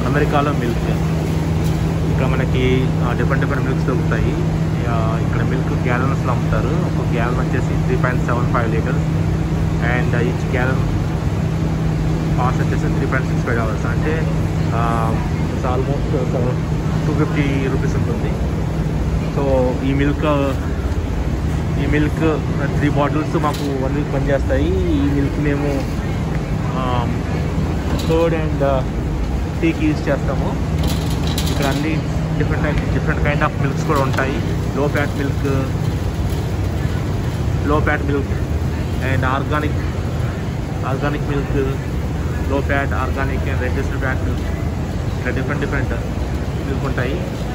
అమెరికాలో మిల్క్ ఇక్కడ మనకి డిఫరెంట్ డిఫరెంట్ మిల్క్స్ దొరుకుతాయి ఆ, ఇక్కడ మిల్క్ గ్యాలన్స్లో అమ్ముతారు ఒక గ్యాలన్ వచ్చేసి three point seven five litres and each gallon cost వచ్చేసి three point six five dollars అంటే it's almost two fifty rupees ఉంటుంది సో ఈ మిల్క్ ఈ మిల్క్ త్రీ బాటిల్స్ మాకు వన్ వీక్ పనిచేస్తాయి ఈ మిల్క్ మేము కర్డ్ అండ్ టీకి యూజ్ చేస్తాము ఇక్కడ అన్ని different different kind of milks కూడా ఉంటాయి low fat milk low fat milk and organic organic milk low fat organic and reduced fat milk ఇక్కడ డిఫరెంట్ డిఫరెంట్ మిల్క్ ఉంటాయి